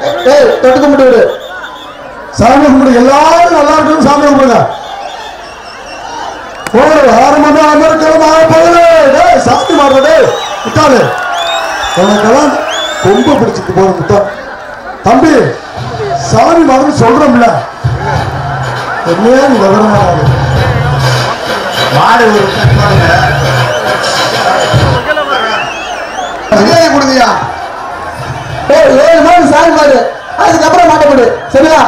ஏய் தொட்டு கும்பிட்டு விடு சாமி கும்பிடு எல்லாரும் நல்லா இருக்கணும் சாமி கும்பிடுங்க ஒரு ஆறு மணி அமெரிக்கலாம் ஆக போகுது டேய் சாமி மாறுற டேய் முட்டாளு உனக்கெல்லாம் கொம்பு பிடிச்சிட்டு போற முட்டா தம்பி சாமி மாறுன்னு சொல்றோம்ல என்னையா நீ விவரமா மாடு ஒரு மரியாதை கொடுங்கய்யா ஏய் ஏழு மாடு சாமி மாடு அதுக்கப்புறம் மாட்ட போடு சரியா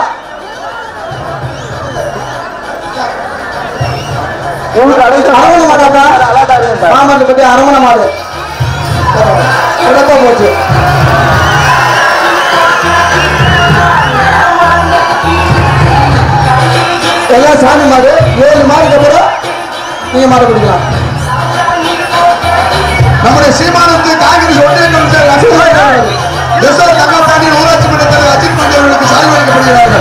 அரவணை மாட்டாப்பா மாமரத்தை பத்தி அரவணை மாடு சிறப்பா போச்சு எல்லாம் சாமி மாடு ஏழு மாடுக்கு அப்புறம் நீங்க மாடு பிடிக்கலாம் நம்முடைய சீமானத்து காங்கிரஸ் ஒன்றிய கமிஷனர் லட்சுமி எஸ்ஆர் தங்கப்பாண்டியன் ஊராட்சி மன்ற தலைவர் அஜித் பாண்டி அவர்களுக்கு சால்வை வழங்கப்படுகிறார்கள்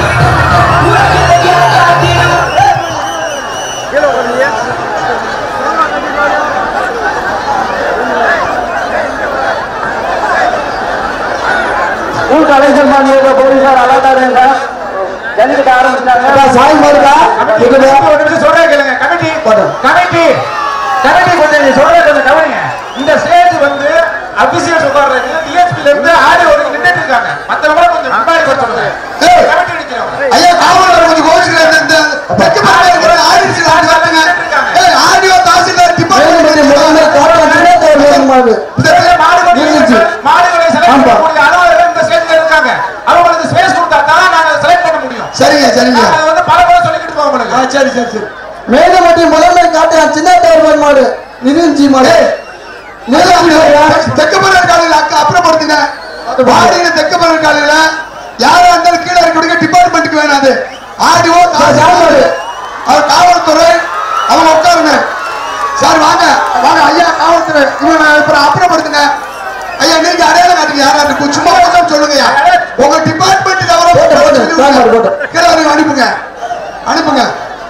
ஸ்கூல் கலெக்ஷன் பண்ணியிருக்க போலீஸார் அலர்ட்டா இருங்க ஜல்லிக்கட்டு ஆரம்பிச்சிட்டாங்க சாமி மாடுக்கா இருக்குது ஒரு நிமிஷம் சொல்றேன் கேளுங்க கமிட்டி கமிட்டி கமிட்டி கொஞ்சம் நீங்க சொல்றேன் கொஞ்சம் கவனிங்க இந்த ஸ்டேஜ் வந்து அபிஷியல் உட்கார்றது டிஎஸ்பில இருந்து ஆடி ஒரு நின்னுட்டு இருக்காங்க மத்தவங்க கொஞ்சம் முன்னாடி வர சொல்லுங்க ஏய். கமிட்டி நிக்கிறவங்க ஐயா காவலர் கொஞ்சம் கோவிச்சுக்கிறேன் இந்த தெற்கு மாநில இருக்கிற ஆடிச்சு காட்டுங்க ஏய் ஆடியோ தாசில்தார் வேலுமணி முதன்மை காவலர் தினத்தோடு வேணும் மாடு இந்த மாடுகளை இருந்துச்சு. மாடுகளை செலக்ட் ஆமா. பண்ணக்கூடிய அளவு இந்த ஸ்டேஜ்ல இருக்காங்க அவங்களுக்கு ஸ்பேஸ் கொடுத்தா தான் நாங்க செலக்ட் பண்ண முடியும் சரிங்க சரிங்க அது வந்து பல முறை சொல்லிக்கிட்டு போக உங்களுக்கு ஆ சரி சரி சரி மேகமட்டி முதன்மை காட்டுறான் சின்னத்தோடு வேணும் மாடு நிதிஞ்சி மாடு நிதிஞ்சி மாடு தெற்குமலர் காலையில் அக்கா அப்புறப்படுத்துங்க வாடியில தெற்குமலர் காலையில யாரா இருந்தாலும் கீழே இருக்க டிபார்ட்மெண்ட்டுக்கு வேணும் அது ஆடியோ சாப்பாடு. அவர் காவல்துறை அவங்க உட்காருங்க சார் வாங்க வாங்க ஐயா காவல்துறை இவன் அப்புறம் அப்புறப்படுத்துங்க ஐயா நீங்க அடையாளம் காட்டுங்க யாரா இருக்கும் சும்மா கொஞ்சம் சொல்லுங்கய்யா உங்க டிபார்ட்மெண்ட் தவிர போட்டு, போட்டு, சாப்பாடு போட்டு. கீழே வந்து அனுப்புங்க அனுப்புங்க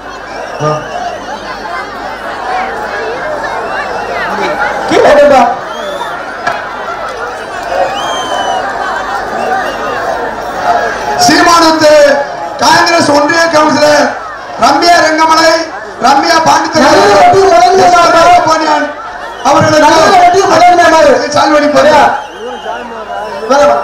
ஓகேப்பா சீமானத்து காங்கிரஸ் ஒன்றிய கவுன்சிலர் ரம்யா ரங்கமலை ரம்யா நல்ல வெட்டி முதன்மை மாடு. பாண்டியன் நல்ல வெட்டி முதன்மை மாடு. அவர்களுக்கு சால்வடி சரியா? வேறமா?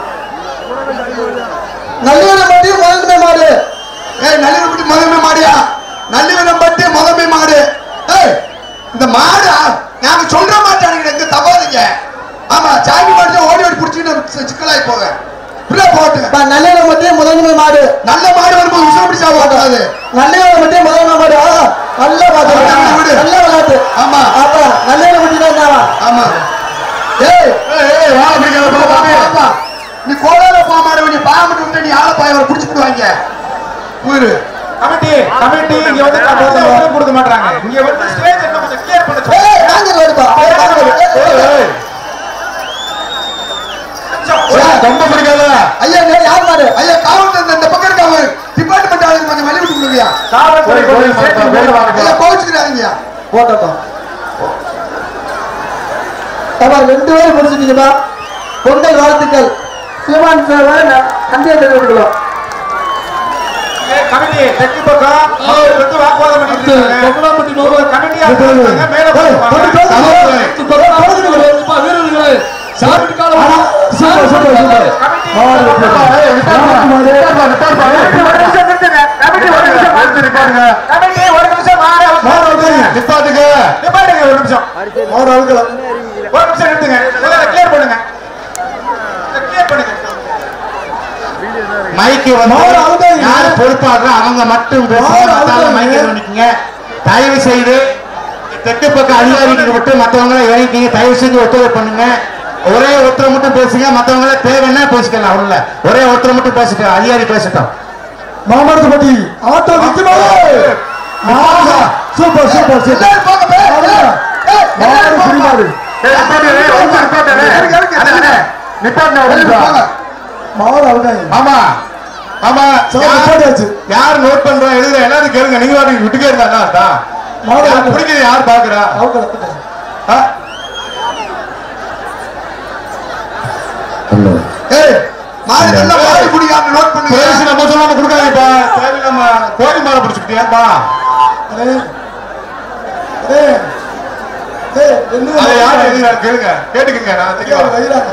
நல்லூர் மட்டி முதன்மை மாடு ஏய் நல்லிவனப்பட்டி முதன்மை மாடியா நல்லிவனப்பட்டி முதன்மை மாடு ஏய் இந்த மாடு ஆ, நாங்க சொல்ற மாட்டானுங்க எங்க தவாதீங்க ஆமா சாமி மாடு தான் ஓடி ஓடி பிடிச்சிட்டு சிக்கலாய் போக இப்படியே போட்டுங்க நல்லூர் மட்டி முதன்மை மாடு நல்ல மாடு வரும்போது உசுரம் பிடிச்சா ஓட்டாது நல்லூர் மட்டி முதன்மை மாடு ஆ, நல்ல பாத்து நல்ல விடு. நல்ல விளையாட்டு ஆமா அப்ப நல்லூர் மட்டி தான் என்னவா? ஆமா ஏய் ஏய், ஏய் வா அப்படிங்கிற போ, போ, போ, போ. நீ கோலால போக மாட்டே நீ பாம்பு விட்டு நீ ஆளை பாய வர புடிச்சு விடுவாங்க ஊரு கமிட்டி கமிட்டி இங்க வந்து கமிட்டி ஒன்றும் கொடுக்க மாட்டாங்க இங்க வந்து ஸ்டேஜ் என்ன கொஞ்சம் கிளியர் பண்ண ஏய் சொல்லுங்க காஞ்சல் வருப்பா ஏய், காஞ்சல் வருது. ஏய், ஏய், ஏய். ரொம்ப பிடிக்காத ஐயா இங்க யார் மாடு ஐயா காவல் இந்த பக்கம் இருக்காங்க டிபார்ட்மெண்ட் ஆளுங்க கொஞ்சம் வழி விட்டு கொடுங்கயா காவல்துறை போலீஸ் சேர்த்து போட்டு வாங்க. ஐயா கோவிச்சுக்கிறாங்க போட்டோம் அப்பா ரெண்டு பேரும் முடிச்சிட்டீங்கப்பா பொங்கல் வாழ்த்துக்கள் சிவன் சேவன் சந்தியா தெரிவிக்கலாம் கமிட்டி தெற்கு பக்கம் அவர் வந்து வாக்குவாதம் பண்ணிட்டு இருக்காங்க ஒரு கமிட்டியா இருக்காங்க மேல போய் கமிட்டி ஒரு நிமிஷம் மாற நிப்பாட்டுங்க நிப்பாட்டுங்க ஒரு நிமிஷம் ஒரு அழுக்கலாம் ஒரு நிமிஷம் நிறுத்துங்க கிளியர் பண்ணுங்க கிளியர் பண்ணுங்க மைக்கு வந்து மாடு அவுத்தாங்க. யார் பொறுப்பாடுறோ அவங்க மட்டும் பேசுங்க மாடு மத்தவங்க அவுத்தாங்க. மைக்கை கவனிக்கீங்க தயவு செய்து தெற்கு பக்கம் அதிகாரிக்கு விட்டு மத்தவங்கள இறங்கிங்க தயவு செஞ்சு ஒத்துழைப்பு பண்ணுங்க ஒரே ஒருத்தர் மட்டும் பேசுங்க மத்தவங்கள தேவைன்னா பேசிக்கலாம் அவ்வளவு ஒரே ஒருத்தர் மட்டும் பேசிட்டோம் அதிகாரி பேசிட்டோம் மாமரத்துப்பட்டி ஆட்டோ நிக்குமா ஆஹா சூப்பர் சூப்பர் சூப்பர் போங்க பே. ஏய், ஏய், மாடு எல்லாரும் போங்க. பிடிமாடு போங்க. மாடு அழுதாங்க ஆமா ஆமா சரி, யார்- போட்டாச்சு. யார் நோட் பண்றா எழுதுற எல்லாரும் கேளுங்க நீங்க வாட்டி விட்டுக்கே இருந்தா அதான் மாடு யார் அழுதாங்க. பிடிக்கிறது யார் பாக்குறா அவங்க அழுதாங்க. ஆ? ஏய் மாடு நல்லா மாடு பிடிக்காம நோட் பண்ணுங்க பிரைஸ் நம்ம சொல்லாம கொடுக்காதீப்பா தேவையில்லாம கோழி மாலை பிடிச்சிக்கிட்டியாப்பா அடே. அடே. டேய், என்ன அதை யாரு எழுதினாரு கேளுங்க கேட்டுக்குங்க நான் தெரியும் வைராங்க.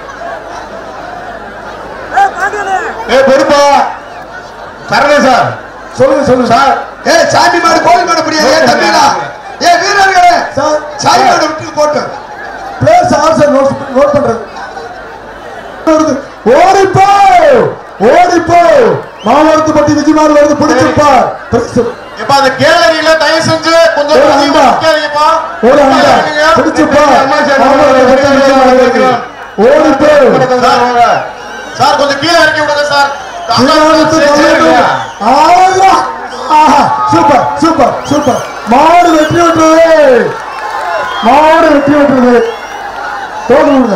ஏ பொறுப்பா சரணே சார் சொல்லுங்க சொல்லுங்க சார் ஏய் சாமி மாடு கோழி மாடு பிடியாது ஏன் தம்பிடா ஏ வீரர்களே சார் சாமி மாடு விட்டு போட்டு பிளேஸ் ஆன்சர் நோட் நோட் பண்றது வருது. ஓடிப்போ ஓடிப்போ மாவட்டத்து பட்டி விஜயமாறு வருது பிடிச்சிருப்பா பிடிச்சு இப்ப அந்த கேலரியில தயவு செஞ்சு கொஞ்சம் ஒரு அதிகமா அண்டா. நிக்காதீங்கப்பா. ஓடி அந்த நிக்காதீங்க. பிடிச்சுப்பா மாவட்டத்து பட்டி விஜயமாறு வருது ஓடிப்போ சார், சார் கொஞ்சம் கீழே இறக்கி விடுங்க சார் விமானத்து சரி, சரி, தலைவர். ஆயா. ஆஹா, சூப்பர் சூப்பர் சூப்பர் மாடு வெற்றி பெற்றது மாடு வெற்றி பெற்றது தோடு விடுங்க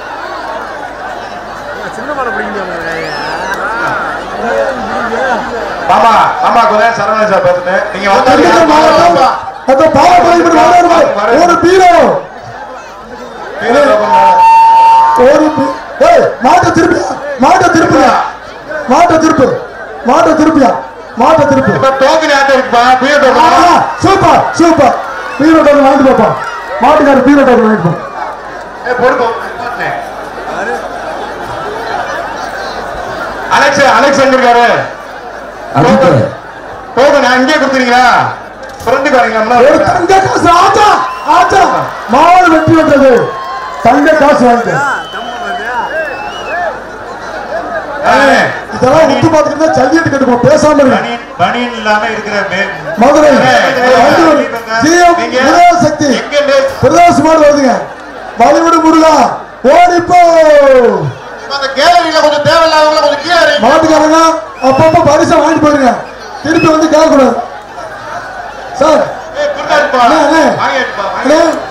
மாமா மாமா கொஞ்சம் சரவணன் சார் பார்த்துட்டு நீங்க திண்டுக்கல் மாவட்டம் வந்து அந்த பாலப்படைப்படி மாணவர்கள் ஒரு பீரோ ஒரு பீ- ஏய் மாட்டை திருப்பியா மாட்டை திருப்பியா மாட்டை திருப்பு மாட்டை திருப்பியா மாட்டை திருப்பு இப்ப டோக்கன் யார்ட்ட இருக்குப்பா புரிய டோக்கன் ஆஹா, சூப்பர் சூப்பர் பீரோ டோக்கன் வாங்கிட்டு போப்பா மாட்டுக்காரர் பீரோ டோக்கன் வாங்கிட்டு போ ஏ பொறுப்பு அலெக்ஸ் அலெக்ஸ் எங்க இருக்காரு டோக்கன் அங்கேயே கொடுத்துறீங்களா ஃப்ரெண்டுக்கு ஒரு வரீங்களா தங்க காசு ஆச்சா ஆச்சா மாடு வெற்றி பெற்றது தங்க காசு வாங்கிட்டு இதெல்லாம் உத்து பார்த்துக்கிட்டு சல்லிட்டு கட்டுப்போம் பேசாம இருங்க பனியன் பனியன் இல்லாம இருக்கிற மே- மதுரை வள்ளுவர், ஜிஎம் நீங்க- விநாயகசக்தி எங்க மே- பிரதேச மாடு வருதுங்க வழிவிடு முருகா ஓடிப்போ இப்ப அந்த கேலரியில கொஞ்சம் தேவையில்லாதவங்கள கொஞ்சம் கீழே இறங்கி மாட்டுக்காரங்க அப்பப்ப பரிசை வாங்கிட்டு போயிருங்க திருப்பி வந்து கேட்கக்கூடாது சார் ஏய், குருடா இருப்பா. அண்ணே, அண்ணே. வாங்கிடுப்பா, அண்ணே, வாங்கிடு.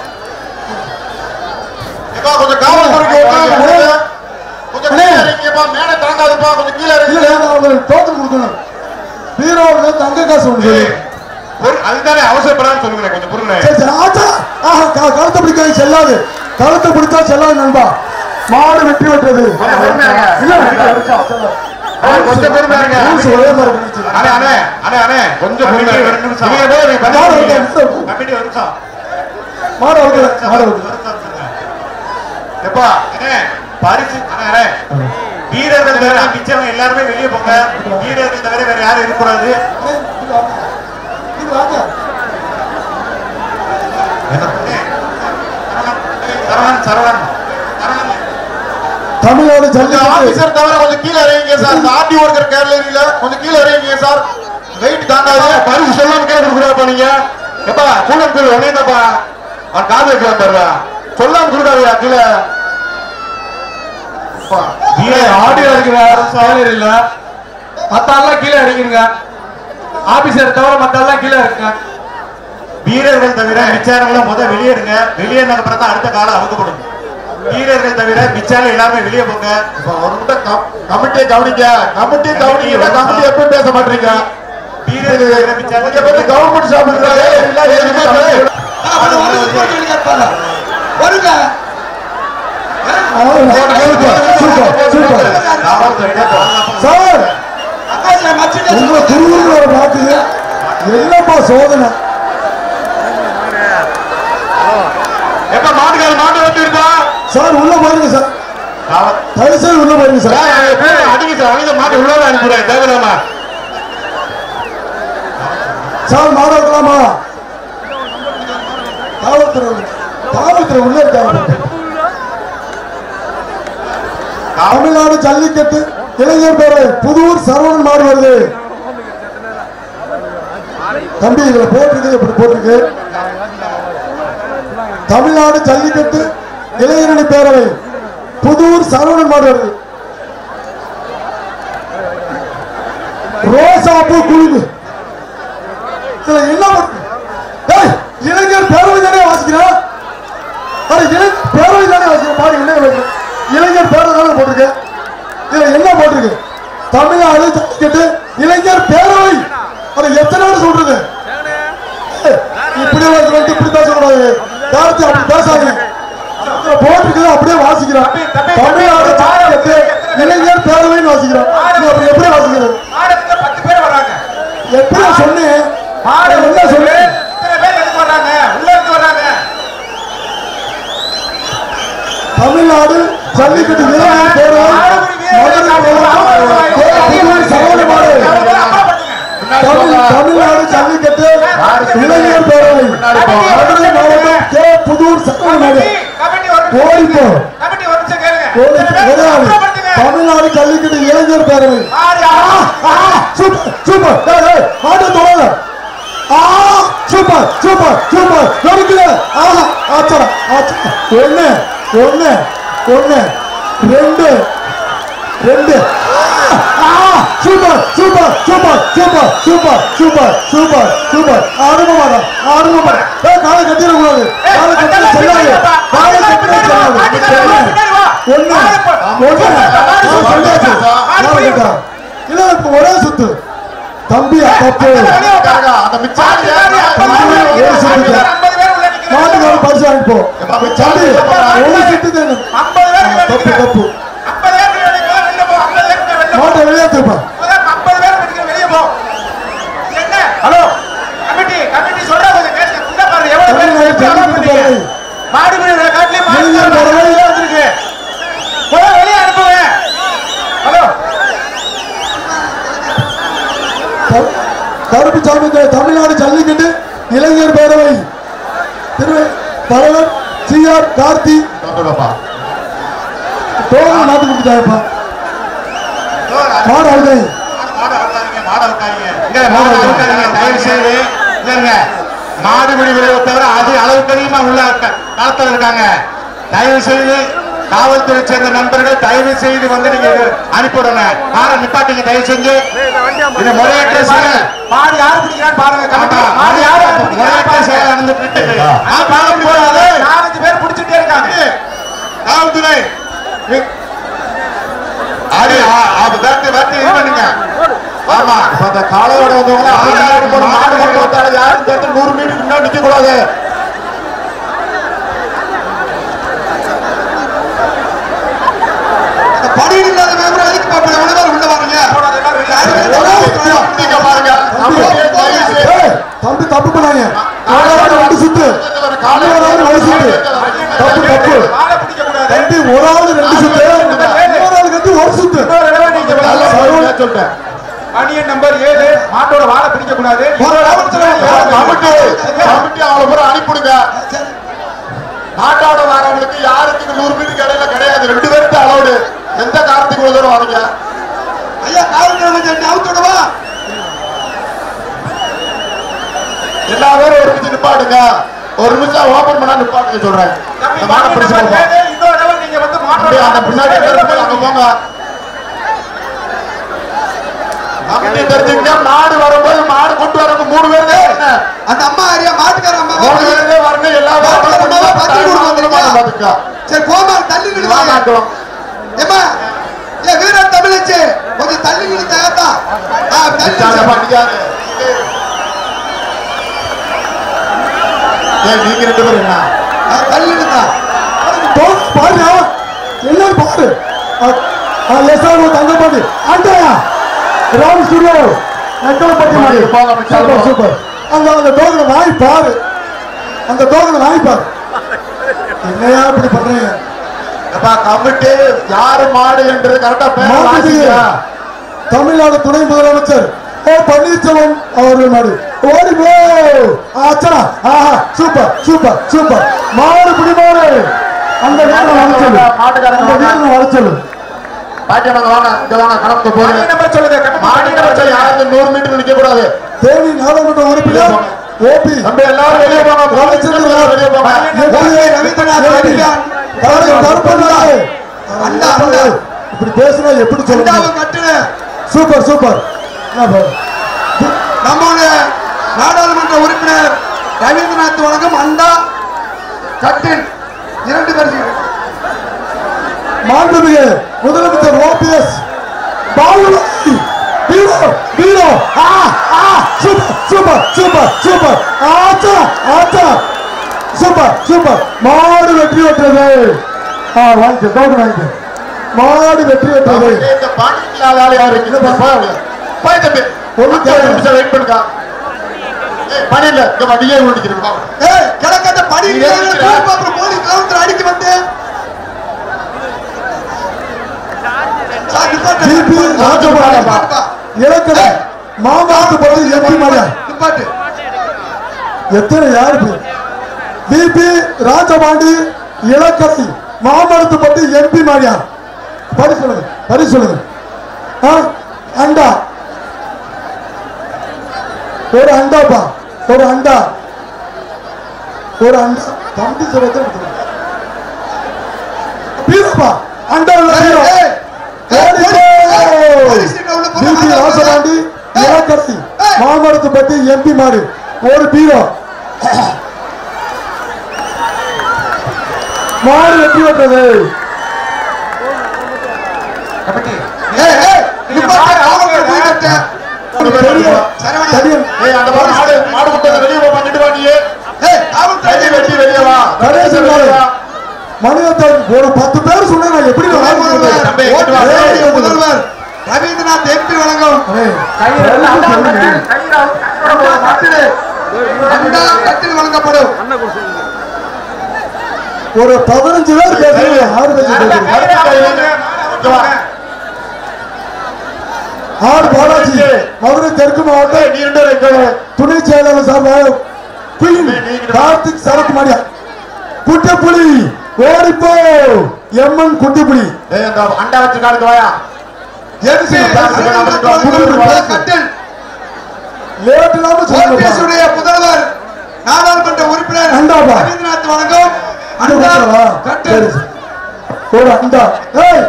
எப்பா, கொஞ்சம் காவல்துறைக்கு ஒத்துழைப்பு கொடுங்க. கொஞ்சம் அண்ணே. கீழே இறங்கிப்பா, மேடை தாங்காதுப்பா, கொஞ்சம் கீழே இறங்கி. இல்ல நான் உங்களுக்கு டோக்கன் கொடுக்கணும் பீரோவில் தங்க காசு ஒன்று சொல்லி ஏய், பொறு- அதுதானே அவசரப்படாதுன்னு சொல்லுங்களேன், கொஞ்சம் பொறுங்களேன். சரி சரி ஆச்சா ஆஹா க- கழுத்தை பிடிக்க செல்லாது கழுத்தை பிடிச்சா செல்லாது நண்பா மாடு வெற்றி பெற்றது கொஞ்சம் பொறுமையா இருங்க. இல்ல, அண்ணே, கொஞ்சம் பொறுமையா இருங்க. rules ஒரே மாதிரி இருந்துச்சு. அண்ணே, அண்ணே, அண்ணே, அண்ணே, கொஞ்சம் பொறுமையா கமிட்டி இருங்க. ஒரு நிமிஷம். நீங்க போய் நீங்க மாடு பதில் வைக்க, சொல்லுங்க. நிமிஷம். கமிட்டி ஒரு நிமிஷம். மாடு வைக்கல மாடு வைக்கல எப்பா, அண்ணே, பரிசு அண்ணே, அண்ணே. வீரர்கள் தவிர மிச்சவங்க எல்லாருமே வெளியே போங்க வீரர்கள் தவிர வேற யாரும் இருக்கக்கூடாது இது வாங்க. சரவணன் சரவணன் சரவணன் தமிழ்நாடு கொஞ்சம் ஜல்லிக்கட்டு ஆபீசர் தவிர கொஞ்சம் கீழே இறங்கிங்க சார் இந்த ஆர்டி ஒர்க்கர் கேலரியில கொஞ்சம் கீழே இறங்கிங்க சார் வெயிட் தாங்காது பரிசு சொல்லாம கேட்க கொடுக்குறாப்பா நீங்க எப்பா கூலம் கீழ் உடனேப்பா அவன் காது வைக்கலாம் பாருடா சொல்லாம கொடுக்காதயா கீழே ஆடியோ இருக்கிற கேலரியில மத்தாலாம் கீழே இறங்கிருங்க ஆபீசர் தவிர மத்தாலாம் கீழே இருக்குங்க வீரர்கள் தவிர மிச்சாரங்களும் முத வெளியேறுங்க வெளியேறின அப்புறம் தான் அடுத்த காலம் அவுக்கப்படும் வீரர்கள் தவிர மிச்சாரம் எல்லாருமே வெளியே போங்க ஒரு கமிட்டியை கவனிக்க கமிட்டி கவனிக்க கமிட்டி எப்பவும் பேச மாட்டீங்க வீரர்கள் தவிர மிச்சாரம் கவர்மெண்ட் ஷாப் வருங்க சார் அக்காசில மச்சிட்டு உங்க திருவள்ளுவரை பார்த்து என்னப்பா சோதனை எப்ப மாட்டுக்கார மாட்டு வந்து இருக்கா சார் உள்ள போயிருங்க சார் தயவுசெய்து உள்ள போயிருங்க சார் அடிக்க சார் அவங்க மாட்டு உள்ளார அனுப்புறேன் தேவையில்லாம சார் மாட வைக்கலாமா காவல்துறை காவல்துறை உள்ள இருக்காங்க தமிழ்நாடு ஜல்லிக்கட்டு இளைஞர் பேரை புதூர் சரவணன் மாடு வருது தம்பி இதுல போட்டிருக்கு இப்படி போட்டிருக்கு தமிழ்நாடு ஜல்லிக்கட்டு இளைஞரணி பேரவை புதூர் சரவணன் மாடு வருது ரோசாப்பூ குழுவு இதுல என்ன பண்றது? டேய், இளைஞர் பேரவை தானே வாசிக்கிறான் அட இளைஞர் பேரவை தானே வாசிக்கிறேன் பாரு என்ன வருது? இளைஞர் பேரவை தானே போட்டிருக்கு இதுல என்ன போட்டிருக்கு தமிழ்நாடு ஜல்லிக்கட்டு இளைஞர் பேரவை அட எத்தனை நாள் சொல்றது ஏய், இப்படி வந்து இப்படி பேசக்கூடாது காலத்தை அப்படி பேசாதீங்க இதுல போட்டிருக்குது அப்படியே வாசிக்கிறான் தமிழ்நாடு ஜல்லிக்கட்டு இளைஞர் பேரவைன்னு வாசிக்கிறோம் நீ அப்படி எப்படி வாசிக்கிறது மாடத்துல பத்து பேர் வர்றாங்க எப்படி சொன்னேன் மாடு என்ன என்ன சொல்லு சொன்னேன் இத்தனை பேர் எதுக்கு வர்றாங்க உள்ள இருந்து வர்றாங்க தமிழ்நாடு ஜல்லிக்கட்டு இளைஞர் பேரவை மதுரை மாவட்டம் புதுவை சரவணமாடு தமிழ் தமிழ்நாடு ஜல்லிக்கட்டு இளைஞர் பேரவை மதுரை மாவட்டம் கே புதூர் சரவணமாடு கமிட்டி ஒரு ஓடிப்போ கமிட்டி ஒரு நிமிஷம் கேளுங்க ஓடி இத்தனை பேர் ஒரே ஆளு. அப்புறப்படுத்துங்க. தமிழ்நாடு ஜல்லிக்கட்டு இளைஞர் பேரவை மாடு ஆ, யாரு? ஆ, சூப்பர் சூப்பர் டேய், டேய், மாட்டை தொடாத. ஆ, சூப்பர் சூப்பர் சூப்பர் நொறுக்குது. ஆஹா, ஆச்சா, ஆச்சா. ஒண்ணு ஒண்ணு ஒண்ணு ரெண்டு ரெண்டு ஆ, super super super super super super super super அருமமாடா அருமமாடா ஏய் காலை கட்டிட கூடாது ஏய், காலை கட்டிட அதெல்லாம் செல்லாது பின்னாடி வா. காலை அதெல்லாம் கட்டிட பின்னாடி வா. செல்லாது மாட்டுக்காரன் பின்னாடி வா. ஒண்ணு மாடு போ. ஒண்ணு மாடு ஆ, சொல்லியாச்சு. மாடு மாடு கட்டா. இல்ல இப்ப ஒரே சுத்து தம்பி தப்பு வெளியே உட்காருங்க. அந்த மிச்சம் மாட்டுக்காரன் ஐம்பது பேர் ஏய், உள்ள சொல்லுங்க. நிக்கிறாங்க. ஐம்பது பேர் உள்ள நிக்கிறாங்க. மாட்டுக்காரன் பரிசு வாங்கிப்போ தம்பி ஒரு சுத்து தானே ஐம்பது பேர் உள்ள தப்பு நிக்கிறாங்க. தப்பு ஐம்பது பேர் உள்ள நிக்கிறாங்க. வெளியே போ. ஐம்பது பேர் உள்ள வெளியே போ. மாட்டை வெளியேற்றுப்பா முதல்ல ஐம்பது பேர் நிக்கிறாங்க. வெளியே போ. என்ன ஹலோ கமிட்டி கமிட்டி சொல்றா கொஞ்சம் பேசுங்க உள்ள பாருங்க எவ்வளவு பேர் தமிழ்நாடு எப்படி allow ஜல்லிக்கட்டு பண்ணீங்க? பேரவை. மாடு பிடி காட்டிலே மாடு இளைஞர் பிடி பேரவை. வெளியே வந்திருக்கு முதல்ல வெளியே அனுப்புங்க ஹலோ க- கருப்பு சாமி த- தமிழ்நாடு ஜல்லிக்கட்டு இளைஞர் பேரவை திரு தலைவர் சி ஆர் கார்த்தி தோழர் நாட்டு கொடுத்தாயப்பா மாடு அழுதை மாடு அவுக்காதீங்க, மாடு அவுக்காதீங்க. இங்க மாடு அவுக்காதீங்க, தயவு செய்து. இங்க இருங்க. மாடுபிடி விளைவை தவிர அது அளவுக்கு அதிகமா உள்ள இருக்க- களத்துல இருக்காங்க தயவு செய்து காவல்துறை சேர்ந்த நண்பர்கள் தயவு செய்து வந்து நீங்க இது அனுப்பிவிடுங்க காரை நிப்பாட்டுங்க தயவு செஞ்சு இது முறையற்ற செயல் மாடு யாரு பிடிக்கிறான்னு பாருங்க கமிட்டி ஆமா, மாடு யாரு முறையற்ற பிடிக்கிறான்னு செயல் பாருங்க நடந்துட்டு இருக்கு. ஆ, ஆ, பார்க்க கூடாது. நாலஞ்சு பேர் பிடிச்சிட்டே இருக்காங்க காவல்துறை அது ஆ- அது வேட்டு வேட்டு இது பண்ணுங்க ஆமா இப்ப அந்த காளையோட வந்தவங்க அப்படியே நேரா போன மாடு கொண்டு வந்தாலும் யாரும் இந்த இடத்துல நூறு மீட்டருக்கு முன்னாடி நிக்க கூடாது அந்த படியில் இல்லாத விவரம் எதுக்கு பாப்பா எவ்வளவு பேர் உள்ள வாங்க போடாத எல்லாரும் வெளியே நீங்க பாருங்க தம்பி ஏய், தம்பி தப்பு பண்ணாங்க ஒரு ரெண்டு சுத்து இன்னொரு ஆள் ஒரு சுத்து தப்பு தப்பு மாடை பிடிக்க கூடாது தம்பி ஒரு ஆள் ரெண்டு சுத்து இன்னொரு ஆள் கட்டி ஒரு சுத்து இன்னொரு தடவை நீங்க வெளியே சரவண- சொல்லிட்டேன் அணியன் நம்பர் ஏழு மாட்டோட வாழை பிடிக்க கூடாது இன்னொரு தடவை யாரு கமிட்டி கமிட்டி அவ்வளவு பேர் அனுப்பிடுங்க நாட்டோட வரவங்களுக்கு யாருக்கு நூறு மீட்டருக்கு இடையில கிடையாது ரெண்டு பேருக்கு அலௌடு எந்த காரணத்துக்கு இவ்வளவு தூரம் வரீங்க ஐயா காவல்துறை கொஞ்சம் அவுத்து விடுவா எல்லா பேரும் ஒரு நிமிஷம் நிப்பாட்டுங்க ஒரு நிமிஷம் ஓபன் பண்ணா நிப்பாட்டுங்க சொல்றேன் தம்பி, இந்த மாடை அணியன் பிடிச்சு நம்பர் போங்க. ஏழு, இன்னொரு தடவை நீங்க வந்து மாட்டோட அப்படியே அந்த வாழை பின்னாடி பிடிக்க இருக்கிற அங்க போங்க கமிட்டி தெரிஞ்சுங்க மாடு வரும்போது மாடு கொண்டு வரவங்க மூணு பேர் தான் என்ன அந்த அம்மா அறியா மாட்டுக்கார அம்மா மூணு பேர் தான் வரணும் எல்லா மாட்டுக்கார அம்மாவை பத்தி கொடுக்க வந்திருக்கா? பாத்துக்கா சரி போமா தள்ளி நிடுவாங்க மாட்டோம் ஏமா ஏ வீரன் தமிழச்சு கொஞ்சம் தள்ளி நின்று தயாத்தா ஆ தள்ளி நிச்சாங்க நில்லு. பண்ணிக்காரு ஏய் நீங்க ரெண்டு பேரும் என்ன ஆ, தள்ளி நின்றா தோல் பாருங்க எல்லாரும் பாரு எஸ்ஆர் தங்கப்பாண்டி அண்டையா ராம் ஸ்டுடியோ அங்கலப்பட்டி மாதிரி போங்க, போங்க, சூப்பர் சூப்பர் அந்த அந்த டோக்கனை வாங்கி பாரு அந்த டோக்கனை வாங்கி பாரு என்னையா இப்படி பண்றீங்க அப்பா கமிட்டி யாரு மாடு என்றது கரெக்டா பேர் மாட்டுக்கு வாசிங்க தமிழ்நாடு துணை முதலமைச்சர் ஓ பன்னீர்செல்வம் அவர்கள் மாடு ஓடி போ ஆச்சா ஆஹா சூப்பர் சூப்பர் சூப்பர் மாடு பிடி மாடு அந்த வீரனை வர சொல்லு மாட்டுக்காரங்க அந்த வாங்க. வீரனை வர சொல்லு பாக்கியவங்க வாங்க இங்க வாங்க கணக்கு போகுது அணியன் நம்பர் சொல்லுங்க கமிட்டி மாடு அணியன் நம்பர் கிடச்சா சொல்லுங்க யாரும் நூறு மீட்டர் நிக்க கூடாது தேனி நாடாளுமன்ற உறுப்பினர் ஓபி தம்பி எல்லாரும் வெளியே போங்க ராமச்சந்திரன் வெளியே போங்க ஓபி ரவீந்திரநாத் அடிக்கான். கருப்பு கருப்பண்ணாரு. அண்டா, அண்டா. இப்படி பேசுனா எப்படி சொல்லுங்க அண்டாவை கட்டுன சூப்பர் சூப்பர் என்ன பாரு. நம்முடைய நாடாளுமன்ற உறுப்பினர் ரவீந்திரநாத் வணக்கம் அண்டா கட்டில் இரண்டு பரிசு மாண்புமிகு முதலமைச்சர் ஓபிஎஸ் பாகுபலி வீரோ வீரோ ஆ ஆ சூப்பர் சூப்பர் சூப்பர் சூப்பர் ஆச்சா ஆச்சா சூப்பர் சூப்பர் மாடு வெற்றி பெற்றது ஆ வாங்கிக்க டோக்கன் வாங்கிக்க மாடு வெற்றி பெற்றது இந்த பாண்டியில் இல்லாத ஆள் யாரு இருக்கு பாய் தம்பி ஒரு ஒரு தேவை. நிமிஷம் வெயிட் பண்ணுக்கா ஏய், பணி இல்ல இங்க வண்டியே ஓடிக்கிறேன் ஏய் கிழக்கட்ட படி நீ ஏன் நிக்கிற? அப்புறம் போலி கவுண்டர் அடிக்க வந்து சார், நிப்பாட்டு. பிபி ராஜபாலா நிப்பாட்டுப்பா. இலக்கண மாமாத்து பத்தி எம்பி மாடியா நிப்பாட்டு எத்தனை யாரு பிபி ராஜபாண்டி இலக்கணி மாமரத்து பத்தி எம்பி மாடியா படி சொல்லுங்க படி சொல்லுங்க ஆ, அண்டா ஒரு அண்டாப்பா ஒரு அண்டா ஒரு அண்டா தம்பி சொல்றது பீரப்பா அண்டா உள்ள பீரோ ஏய், ஏய், ஓடிப்போ! போலீஸ் ஸ்டேஷன்ல உள்ள போங்க. பிபி ராசபாண்டி இலக்கணி மாமரத்து பத்தி எம்பி மாடு ஒரு பீரோ மாடு வெற்றி பெற்றது ஏய், ஏய், நிப்பாட்டு. காவல்துறை போய் கட்டு. தெரியும் சரவணா. தெரியும் ஏய் அந்த மாதிரி மாடு மாடு கொண்டு வெளியே போ பண்ணிட்டு வா நீ ஏய், காவல்துறை கையை வெட்டி வெளியே வா கணேசன் வெளியே வா. மனிதத்தன் ஒரு பத்து பேர் சொன்னா நான் எப்படி நான் வாங்கி முதல்வர், கொடுப்பேன்? தம்பி, ஓட்டு இங்கிட்டு வா. வாங்கிய முதல்வர் ரவீந்திரநாத் எம்பி வழங்கும் ஏய், தெரிஞ்சு சொல்லுங்க. அண்டா கட்டில் வழங்கப்படும் ஒரு பதினஞ்சு பேர் பேசுறீங்க ஆறு பேர் பேசுறீங்க அடுத்த கையில இங்க வா. ஆறு பாலாஜி மதுரை தெற்கு மாவட்டம் நீ ரெண்டு பேரும் இங்க வா. துணை செயலாளர் சார்பாக குயின் கார்த்திக் சரத் மாடியா குட்டிப்புலி ஓடிப்போ எம்என் குட்டிப்புலி ஏய் அந்த அண்டா வச்சிருக்காரு வாயா எம்பி ரவீந்திரநாத் வழங்கும் கட்டில் லேட் இல்லாம சொல்லுங்க ஓபிஎஸ் உடைய முதல்வர் நாடாளுமன்ற உறுப்பினர் அண்டாப்பா. ரவீந்திரநாத் வழங்கும் அந்த அண்டா கொடுக்கவா? சரி கட்டில் சரி. ஒரு அண்டா ஏய்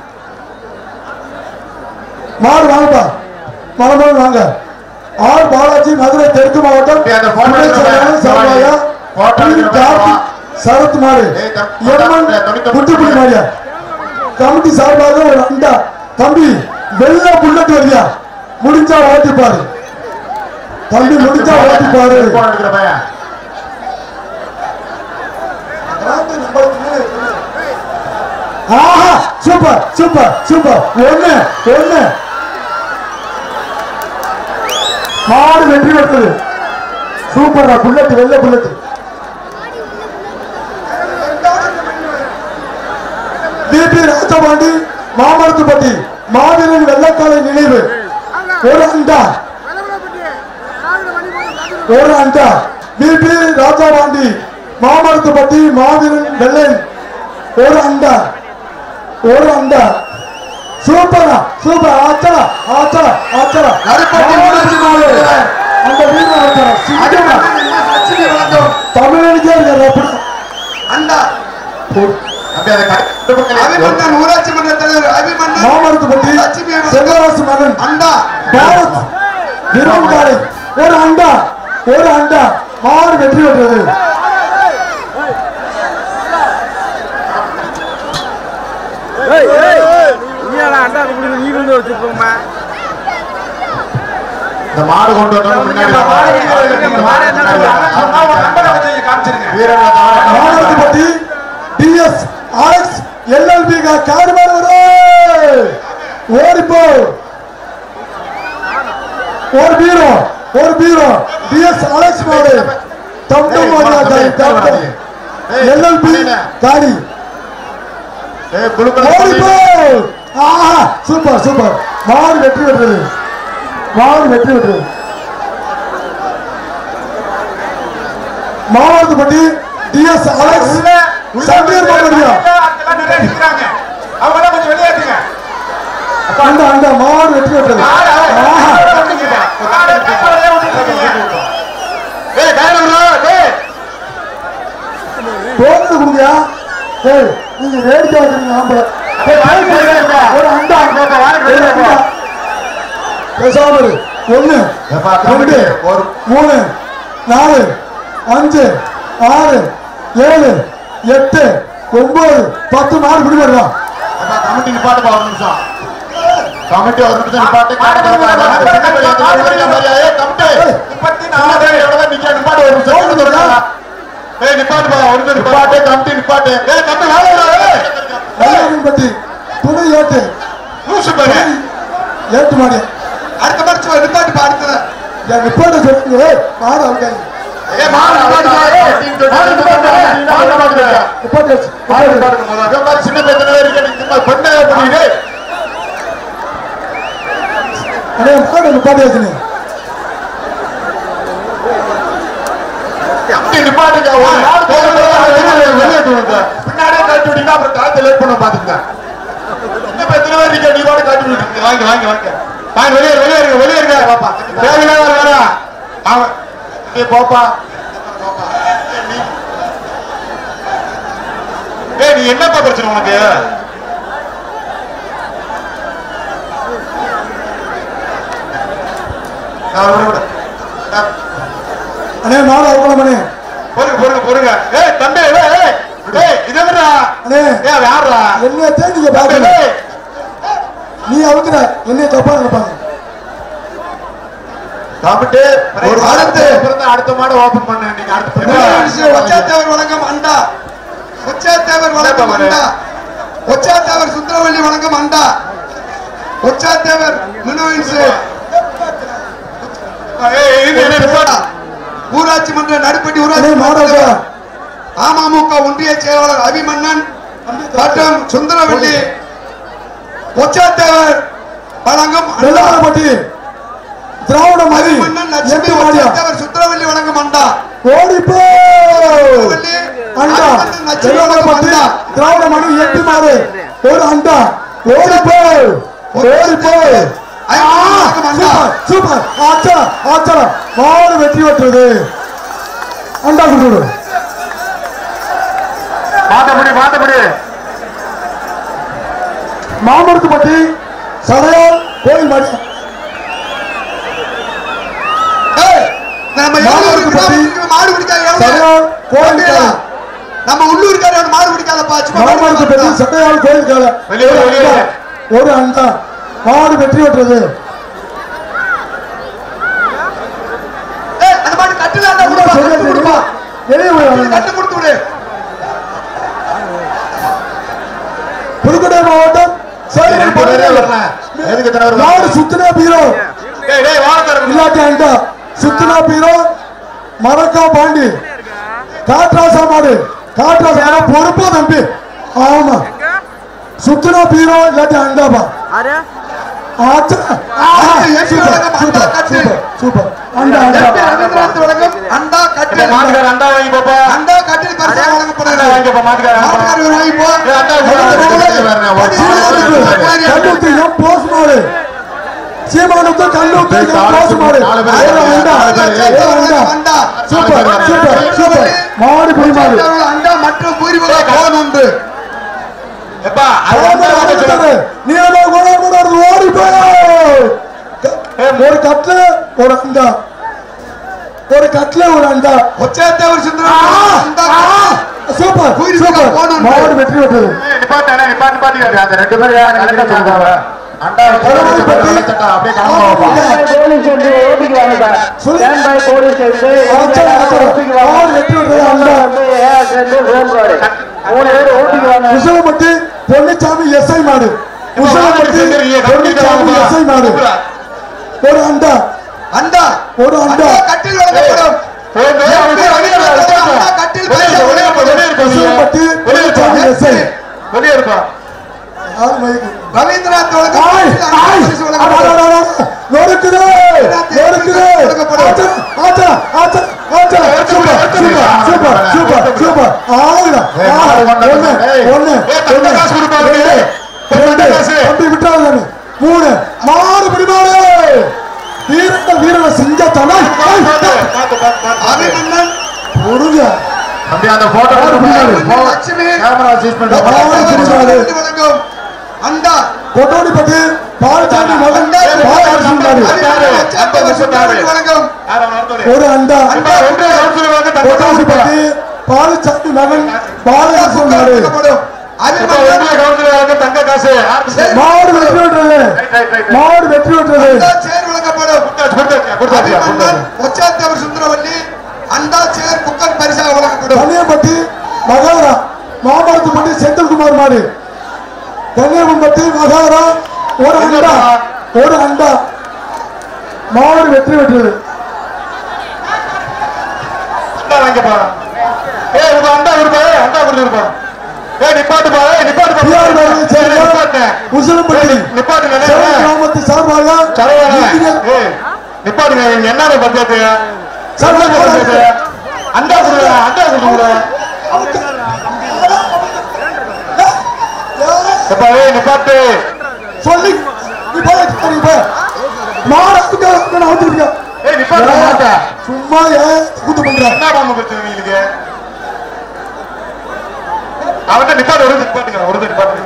மாடு வாங்கப்பா மரமரம் வாங்க ஆர் பாலாஜி மதுரை தெற்கு மாவட்டம் ஏய், அந்த photo துணை எடுக்க செயலாளர் வா. சார்பாக photo குயின் எடுக்க கார்த்திக் வா. சரத் மாடு ஏய், தம்- எம்என் தொண்ணூத்தி- தொண்ணூத்தி- குட்டிப்புலி மாடியா கமிட்டி சார்பாக ஒரு அண்டா தம்பி வெள்ள புல்லட் வரியா முடிஞ்சா ஓட்டிப்பாரு தம்பி முடிஞ்சா ஓட்டிப்பாரு போன் எடுக்கிற பையன் ஆஹா சூப்பர் சூப்பர் சூப்பர் ஒண்ணு ஒண்ணு மாடு வெற்றி பெற்றது சூப்பர் புல்லட் வெள்ள புல்லட் பிபி ராஜபாண்டி மாமரத்துப்பட்டி மாவீரன் வெள்ளக்காலை நினைவு ஒரு அண்டா ஒரு அண்டா பிபி ராஜாபாண்டி மாமரத்துப்பட்டி மாவீரன் வெள்ளன் ஒரு அண்டா ஒரு அண்டா சூப்பரா சூப்பர் ஆச்சா ஆச்சா ஆச்சா நடுப்பட்டி ஊராட்சி மாடு. அந்த வீரன் ஆச்சா சிங்கமா லட்சுமி வழங்கும் தமிழனுக்கே இருக்காரு அண்டா அப்படியே அதை கட்டு பக்கம் அபிமன்னன் ஊராட்சி மன்ற தலைவர் அபிமன்னன் மாமரத்துப்பட்டி லட்சுமி வழங்கும் செல்வராசு மகன் அண்டா பாரத் விரும்பாலை ஒரு அண்டா ஒரு அண்டா மாடு வெற்றி பெற்றது இந்த மாடு கொண்டு வரணும் முன்னாடி வீரன் மாமரத்துப்பட்டி டிஎஸ் ஆர்எக்ஸ் எல்எல்பி காடுமாறு வரும் ஓடிப்போ ஒரு பீரோ ஒரு பீரோ டிஎஸ் ஆர்எக்ஸ் மாடு தம்டம் மாடியா தாய் தம்டம் எல்எல்பி காடி ஓடிப்போ ஆஹா சூப்பர் சூப்பர் மாடு வெற்றி பெற்றது மாடு வெற்றி பெற்றது மாவட்டப்பட்டி டிஎஸ் அலெக்ஸ் சமீர் மகரியா அவங்க கொஞ்சம் வெளியேற்றுங்க அந்த அந்த மாடு வெற்றி பெற்றது ஆஹா போனது கொடுங்கயா ஏய் நீங்க வேடிக்கை வைக்கிறீங்க ஆம்பளை ஏய், ஒரு அண்டா ஒரு அண்டா பேசாம இரு. ஒண்ணு ரெண்டு ஒரு மூணு நாலு அஞ்சு ஆறு ஏழு எட்டு ஒன்பது பத்து மாடு பிடி வருவா கமிட்டி நிப்பாட்டுப்பா ஒரு நிமிஷம் கமிட்டி ஒரு நிமிஷம் நிப்பாட்டு முப்பத்தி நாலு நாலு எவ்வளவு நிக்க நிப்பாட்டு ஒரு நிமிஷம் சொல்லுங்க சொல்லுங்க. ஏய் நிப்பாட்டுப்பா ஒரு நிமிஷம் நிப்பாட்டு கமிட்டி நிப்பாட்டு ஏய் கமிட்டி வேலை இல்ல, ஏய். நல்லவன் பத்தி துணை ஏட்டு லூசு பாரு ஏட்டு மாடு அடுத்த மாதிரி நிப்பாட்டி அடுத்தது என் நிப்பாட்ட சொல்லுங்க மாடு அவுக்காங்க ஏ மாடு மாடு மாடு நிப்பாட்டு மாடு சின்ன பையன் இருக்க நீ சும்மா பண்ண பண்ணிடு அண்ணே மாடு நிப்பாட்டி வச்சுனே அப்படி நிப்பாட்டுங்க ஒரு நாள் போக பின்னாடியே காட்டி விட்டீங்கன்னா அப்புறம் காலத்தை லேட் பண்ண பாத்துங்க சின்ன பையன் இருக்க நீ பாட்டு காட்டி விட்டுருங்க வாங்க வாங்க வாங்க வாங்க வெளியே வெளியே இருங்க வெளியே இருங்க பாப்பா தேவையில்லாத வேற அவன் நீ போப்பா நீ- ஏய் நீ என்னப்பா பிரச்சனை உனக்கு நான் விட விட நான் அண்ணே மாடு அவுக்கலாம் அண்ணே பொறுங்க பொறுங்க பொறுங்க ஏய் தம்பி ஏய் ஏய், ஏய் இது என்னடா அண்ணே ஏய் யாரா என்னத்தான் நீங்க தம்பி பாக்குறீங்க ஏய், நீ அவுக்குற என்னைய தப்பா நினைப்பாங்க சாப்பிட்டு ஒரு வாரத்து. பிறந்த அடுத்த மாடு ஓபன் பண்ண நீங்க அடுத்த ஒச்சாத்தேவர் வழங்கும் அண்டா ஒச்சாத்தேவர் வழங்கும் அண்டா ஒச்சாத்தேவர் சுந்தரவள்ளி வழங்கும் அண்டா ஒச்சாத்தேவர் மினோயின்ஸ் ஏய் இது என்ன நிப்பாட்டு. ஊராட்சி மன்ற நடுப்பட்டி அண்ணே ஊராட்சி மாடு மன்ற அவுக்கா அமமுக ஒன்றிய செயலாளர் அபிமன்னன் மற்றும் சுந்தரவள்ளி ஒச்சாத்தேவர் வழங்கும் அண்டா வெள்ளமரப்பட்டி திராவிட மாதிரி அபிமன்னன் லட்சுமி எட்டு மாடியா ஒச்சாத்தேவர் சுந்தரவள்ளி வழங்கும் அண்டா ஓடிப்போ சுந்தரவள்ளி அண்டா அபிமன்னன் லட்சுமி வழங்கும் வெள்ளமரப்பட்டி அண்டா திராவிட மாதிரி எட்டு மாடு ஒரு அண்டா ஓடிப்போ ஓடிப்போ சூப்பர் சூப்பர் ஆச்சா ஆச்சா மாடு வெற்றி பெற்றது அண்டா கொடுத்துடு மாத்தபடி மாத்தபடி மாமரத்துப்பட்டி சடையால் கோயில் மாடி ஏய், நம்ம மாடு எவ்வளவு பத்தி- கிராமத்துக்கு மாடு பிடிக்காத எவ்வளவு? சடையால் கோயில் தம்பிகளா, காலை நம்ம உள்ளூர்கார மாடு பிடிக்காதப்பா சும்மா மாடு மாமரத்துப்பட்டி பிடிக்காத. சடையால் கோயில் காலை வெளியே ஒரு வெளியே அண்டா, ஒரு அண்டா மாடு வெற்றி பெற்றது ஏய், அந்த மாடு கட்டுல இருந்தா கூட சொல்ல கட்டு கொடுப்பா. வெளியே போய் கட்டு வாங்க. கட்டு கொடுத்து விடு. புதுக்கோட்டை மாவட்டம் சேலம் ரெண்டு பேரே வரல எதுக்கு இத்தனை பேர் மாடு வரல? சுத்தினா பீரோ டேய் டேய் வாங்க தரணும் இல்லாட்டி அண்டா சுத்தினா பீரோ மரக்கா பாண்டி காட்ராசா மாடு காட்ராசா மாடு பொறுப்பா தம்பி ஆமா சுத்தினா பீரோ இல்லாட்டி அண்டாபா ஆச்சா ஆஹா, சூப்பர் சூப்பர் சூப்பர் சூப்பர் அண்டா அண்டா எம்பி ரவீந்திரநாத் வழங்கும் அண்டா கட்டு இந்த மாட்டுக்கார அண்டா வாங்கி போப்பா அண்டா கட்டில் பரிசு அண்டா வழங்கப்படுகிறது வாங்கிப்பா மாட்டுக்கார மாட்டுக்காரர் இவர் வாங்கி போ. ஏய், அண்டா கூட கல்லூத்து எம் போஸ் மாடு சீமானுக்கு கல்லூத்து எம் போஸ் மாடு நாலு பேர் ஒரு அண்டா ஒச்சாத்தேவர் ஒரு அண்டா வழங்கும் அண்டா. சூப்பர் சூப்பர் சூப்பர் மாடு புலி மாடு ஒச்சாத்தேவர் அண்டா மற்றும் பூர்வீக கோன் உண்டு எப்பா அது அண்டா வாங்க சொல்லு. நீ என்ன கூட கூட ஓடி போய் ஒரு கட்ல ஒரு அண்டா ஒரு கட்ல ஒரு அண்டா ஒச்சாத்தேவர் சுந்தரம் அண்டா சூப்பர் பூர்வீக சூப்பர் கோன் உண்டு. மாடு வெற்றி பெற்றது ஏய், நிப்பாட்டு அண்ணா, நிப்பாட்டு, நிப்பாட்டிக்காரு. அந்த ரெண்டு பேரும் யாரு கலெக்டர் சொல்றாங்க? அண்டா வச்சு வெள்ளச்சட்டை அப்படியே கிளம்ப வைப்பா. சொல்லு ஆச்சா, ஆச்சா. மாடு வெற்றி பெற்றது அண்டா உசலப்பட்டி பொன்னிச்சாமி எஸ்ஐ மாடு உசலப்பட்டி பொன்னிச்சாமி எஸ்ஐ மாடு ஒரு அண்டா அண்டா ஒரு அண்டா அண்டா கட்டில் வழங்கப்படும் ஏய், வெளியே வா, வெளியே வா, வெளியே வா, வெளியே வா. அண்டா கட்டில் வெளியே பரிசு வா, வெளியே வா, வெளியே இருப்பா நீ. உசலப்பட்டி வெளியே இருப்பா. பொன்னிச்சாமி எஸ்ஐ வெளியே இருப்பா. ஆறு மணிக்கு ரவீந்திரநாத் வழங்கும் ஆய், கட்டில் அண்டா ஆய், பரிசு அடா, வழங்கப்படும் அடா, அடா, நொறுக்குது, நொறுக்குது. ஆச்சா, ஆச்சா, ஆச்சா, ஆச்சா. Super, super, super, super, super. ஆகுடா, ஏய், ஆ, மாடு கொண்டு ஒண்ணு, வந்து, ஏய். ஒண்ணு, ஏய், தங்க ஒண்ணு, காசு கொடுப்பா, ரெண்டு, ஏய். தங்க ரெண்டு, காசு. தம்பி விட்டுறாத தானே. மூணு மாடு பிடிமாடு வீரட்ட வீரன சிங்கத்தனை பார்த்து, பார்த்து, பார்த்து, பார்த்து. அபிமன்னன் முடிஞ்ச தம்பி, அந்த photo எடுத்து பின்னாடி. அபிமன்னன் லட்சுமி Camera seize பண்ணிட்டு வா. ஒச்சாத்தேவர் சுந்தரம் வழங்கும் அண்டா கொட்டோடிப்பட்டி பாலச்சாமி மகன் பாலகிருஷ்ணன் மாடு. அபிமன்னன் ஒச்சாத்தேவர் சுந்தரம் வழங்கும் யார் அவன் வரட்டும். ஒரு அண்டா அண்டா, ஒன்று கவுன்சிலர் வாங்க, தங்க காசு கொடுப்பா. கொட்டோடிப்பட்டி பாலச்சாமி மகன் பாலகிருஷ்ணன் மாடு வழங்கப்படும் இப்ப அபிமன்னன் ஒன்று கவுன்சிலர் வாங்க, தங்க காசு யாருக்கு? மாடு வெற்றி பெற்றது ரைட், ரைட், ரைட். மாடு வெற்றி பெற்றது அண்டா சேர் வழங்கப்படும் கொடுத்தாச்சு, கொடுத்தாச்சு, கொடுத்தாச்சு, அபிமன்னன் கொடுத்தாச்சு. ஒச்சாத்தேவர் சுந்தரவல்லி அண்டா சேர் குக்கர் பரிசாக வழங்கப்படும் தனியப்பட்டி மகாரா மாமரத்துப்பட்டி செந்தில்குமார் மாடு தென்னையம்பட்டி மகாரா ஒரு அண்டா ஒரு அண்டா மாடு வெற்றி பெற்றது அண்டா வாங்கிப்பா ஏய் இது அண்டா இருப்பா அண்டா கொடுத்துருப்பா ஏய் நிப்பாட்டுப்பா ஏய் நிப்பாட்டுப்பா பிஆர் பாளையம் சேர்ந்த நிப்பாட்டு உசிலம்பட்டி நிப்பாட்டுங்க சேலம் கிராமத்து சார்பாக சரவணா இந்திய- ஏய் நிப்பாட்டுங்க இங்க என்ன பஞ்சாயத்து சார், என்ன பஞ்சாயத்து அண்டா கொடுங்க அண்டா கொடுங்க எப்பா ஏய் நிப்பாட்டு சொல்லி நீ போய் நீ போய் மாடு அவுக்க அவுத்துருக்க ஏய் நிப்பாட்டு மாட்டா சும்மா ஏன் கூத்து பண்ற என்ன பாம்பு பிரச்சனை உங்களுக்கு அவன்கிட்ட நிப்பாட்டு ஒரு நிப்பாட்டுங்க ஒரு நிப்பாட்டு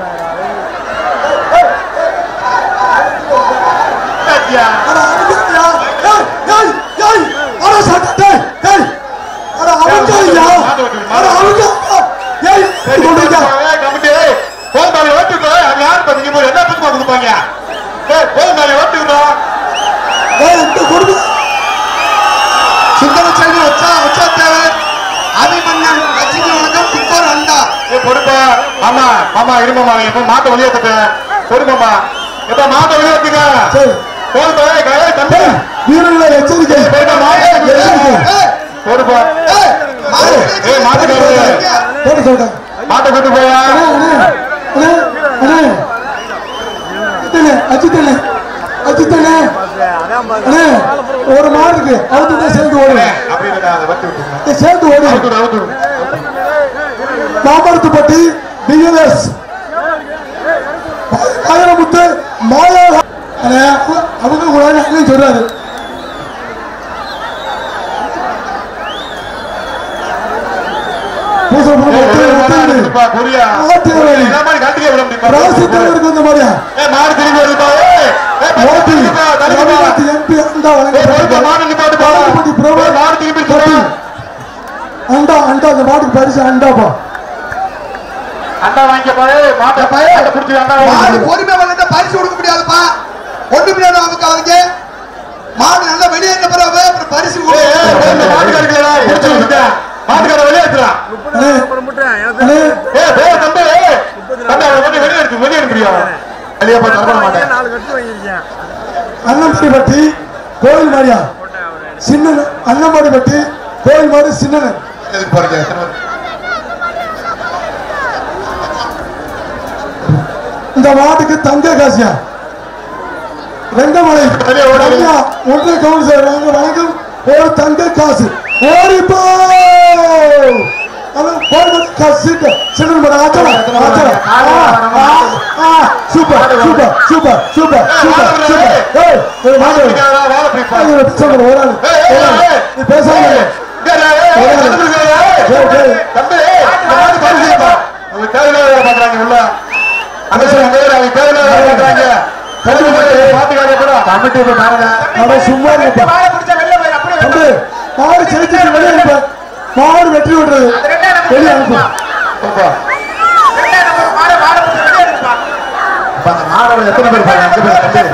ஐயா. அட அவுக்கயா ஏய் ஏய் ஏய் அட சட்ட டேய் டேய் அட அவுக்கயா அட அவுக்க ஏய் ஏய், கொண்டு நிப்பாட்டுப்பா, ஏய், கமிட்டி, ஏய், போன் தாலி ஓட்டுக்கோ, அங்க யாரு பாத்தீங்க, இப்போ என்ன புதுமா கொடுப்பாங்க? ஏய், போன் தாலி ஓட்டுக்கோ. ஏய் இந்த கொடுங்க சுந்தர செல்வி உச்சா உச்சத்தேவர் அபிமன்னன் கட்சிக்கு வணக்கம் புத்தர் அண்டா ஏய், பொறுப்பா. மாமா, மாமா, இரு மாமா, இப்ப மாட்டை வெளியே தட்டுறேன். பொறு மாமா. இப்ப மாட்டை வெளியே தட்டுங்க. சரி போன் தாலி, ஏய், தம்பி. ஏய் வீரர்களை எச்சரிக்கை ஏய், போயிட்டு மாட்டை வெளியே எச்சரிக்கை தட்டு. ஏய், பொறுப்பா. ஏய், மாடு ஏய், மாட்டுக்காரரு. போட்டு சொல்றேன் மாட்டை கூட்டு போயா அண்ணே அண்ணே அண்ணே அண்ணே அஜித்தண்ணே அஜித்தண்ணே அஜித்தண்ணே அண்ணே ஒரு மாடு இருக்கு அவுத்து தான் சேர்ந்து ஓடுவேன் அப்படி இல்லடா, அதை வட்டி விட்டுருங்க. சேர்ந்து ஓடு அவுத்துடு, அவுத்துடு. மாமரத்துப்பட்டி பிஎல்எஸ் ஆயிரமுத்து மாயா அண்ணே அவங்க கூட அண்ணன் சொல்றாரு பூசல் ஏய், ஒத்து ஒரே மாடா ஒத்து இருக்குப்பா, குறியா. ஆத்திரம் வேணும். என்ன மாதிரி கட்டிக்க விட முடியுமா? ராசி தலைவருக்கு வந்த மாதிரியா ஏய், மாடு திரும்பி வருதுப்பா, ஏய். ஏய், பத்து ஓட்டி திரும்பிப்பா, தள்ளிப்பா. ரவிநாத் எம்பி அண்டா ஏய், போயிட்டு வழங்கப்பட்டிருக்கு மாடு நிப்பாட்டுப்பா. பாலப்பட்டி பிரபு ஏய், மாடு திரும்பி தொட்டி. போடு. அண்டா அண்டா அந்த மாட்டுக்கு பரிசு அண்டாப்பா அண்டா வாங்கிக்கப்பா, ஏய், மாட்டை மாட்டை புடிச்சு அண்டா மாடு வாங்கி. பொறுமை வந்து பரிசு கொடுக்க முடியாதுப்பா ஒண்ணு முடியாது நமக்கு அவனுக்கு மாடு நல்லா வெளியேற்ற பிறகு அப்புறம் பரிசு ஏய், ஏய், கொடுக்க இந்த மாட்டுக்காரர் இருக்குல்லடா, புடிச்சு விட்டுட்டேன். மாட்டுக்காரரை வெளியே எடுத்துடா. அண்ணே அண்ணே ஏய், போ, தம்பி, ஏய். தம்பி, அவரை கொஞ்சம் வெளியே எடுத்து, வெளியே எடுக்கிறியா? வெளியே போய் தரப்பட மாட்டேன். அண்ணன்மாடி பட்டி கோயில் மாடியா சின்னன் அண்ணன்மாடி பட்டி கோயில் மாடி சின்னன் எதுக்கு போறீங்க? எத்தனை பேர்? இந்த மாட்டுக்கு தங்க காசியா ரெங்கமலை வெளியே ஓடு. தங்கா ஒன்றை கவுன் சார் வாங்க வணக்கம் ஒரு தங்க காசு ஓடிப்போ அவன் போடு காசு சின்னன் மட ஆச்சல ஆச்சல super super super super super super ஏய் ஒரு மாடு மாட்டுக்காரரா, வாழை பிடிப்பா. ஐயோ, பேசாம ஒரு ஆள் ஏய், ஏய், ஒரு ஆள். ஏய். நீ பேசாம இரு. ஏய், ஏய், ஏய், ஏய், தம்பி இருக்காயா? ஏய், ஏய். தம்பி, ஏய், இந்த மாடு பரிசுப்பா. அவங்க தேவையில்லாத வேலை பார்க்கறாங்க உள்ள. அந்த சைடு அவங்க வேலை, அவங்க தேவையில்லாத வேலை பார்க்கறாங்க. தம்பி, ஏய், பாத்துக்காரங்க கூட. அட சும்மா இருப்பா தம்பி மாடு செலுத்தி வெளியே அனுப்ப மாடு வெற்றி விடுறது வெளியே அனுப்பு போப்பா. அப்ப அந்த மாடோட எத்தனை பேர் பாருங்க அஞ்சு பேர் தம்பி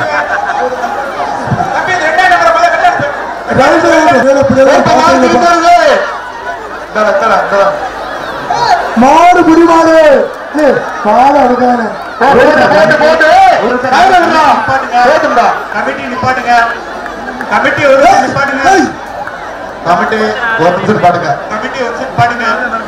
ரயில்வே வேலை பிள்ளைகளை இப்ப மாடு திரும்பி பார்த்து வருது. இந்தாடா, இந்தாடா, இந்தாடா. மாடு குடி மாடு ஏய், மாடு அடுக்கானே போட்டு, போட்டு, போட்டு. கையில விடுறா. போட்டும்டா. கமிட்டி நிப்பாட்டுங்க கமிட்டி ஒரு நிமிஷம் நிப்பாட்டுங்க ஏய், கமிட்டி ஒரு நிமிஷம் பாடுங்க கமிட்டி ஒரு நிமிஷம் நிப்பாட்டுங்க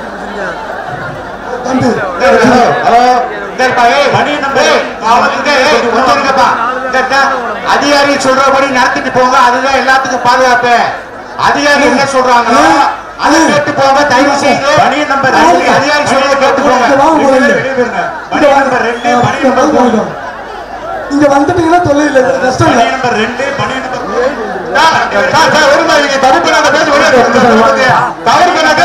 தம்பி ஹலோ இங்க இருப்பா, ஏய், மணி நம்பர் காவலுக்கு, ஏய், கொஞ்சம் இருங்கப்பா. இங்க இருக்கா? அதிகாரி சொல்றபடி நடத்திட்டு போங்க அதுதான் எல்லாத்துக்கும் பாதுகாப்பு அதிகாரி என்ன சொல்றாங்களோ அதை கேட்டு போங்க தயவு செய்து மணி நம்பர் ரெண்டு அதிகாரி சொல்றதை கேட்டு போங்க இங்க வாங்க போறீங்க. வெளியே போயிருங்க. மணி நம்பர் ரெண்டு மணி இங்க நம்பர் மூணு வாங்க. இங்க வந்துட்டீங்கன்னா தொல்லை இல்லை கஷ்டம் மணி இல்லை நம்பர் ரெண்டு மணி நம்பர் மூணு. சார், சார், சார், ஒரு நிமிஷம் நீங்க தப்பு பண்ணாத பேச விடாது. தவறு பண்ணாத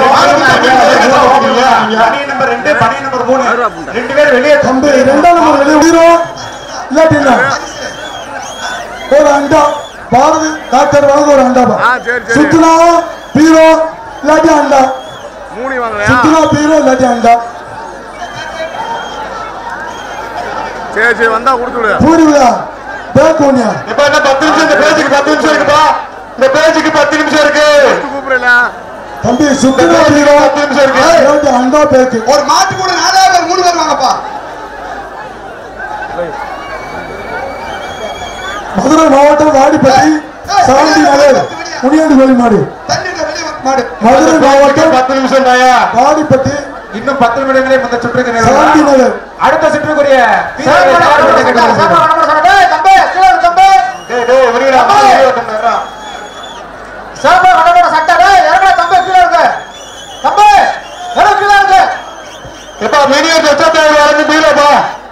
மணி நம்பர் ரெண்டு மணி நம்பர் மூணு ரெண்டு பேரும் வெளியே தம்பி ரெண்டாம் நம்பர் வெளியே உயிரும் இல்லாட்டி இல்ல ஒரு அண்டா பாரதி டாக்டர் வாங்க ஒரு அண்டாப்பா சுத்துனா பீரோ இல்லாட்டி அண்டா மூணு வாங்கலையா சுத்துனா பீரோ இல்லாட்டி அண்டா சரி சரி வந்தா கொடுத்து விடு பூரி விழா பேக்கோனியா இப்ப என்ன பத்து நிமிஷம் இந்த பேஜுக்கு பத்து நிமிஷம் இருக்குப்பா இந்த பேஜுக்கு பத்து நிமிஷம் இருக்கு கூப்பிடல தம்பி சுத்துனா பீரோ பத்து நிமிஷம் இருக்கு இல்லாட்டி அண்டா பேக்கு ஒரு மாட்டு கூட நாலாவது பேர் மூணு பேர் வாங்கப்பா மதுரை மாவட்டம் வாடிப்பட்டி சாந்தி நகர் முனியாண்டி கோயில் மாடு தள்ளிட்ட வெளியே வந்து மாடு மதுரை மாவட்டம் பத்து நிமிஷம் தாயா வாடிப்பட்டி இன்னும் பத்து நிமிடங்களே இந்த சுற்றுக்கு நிறைவு. சாந்தி நகர் அடுத்த சுற்றுக்குரிய டேய், டேய், வெளியில வா, வெளியில வா, எப்பா மீடியம் வச்சாத்தாயிரம் வரைக்கும் பீலப்பா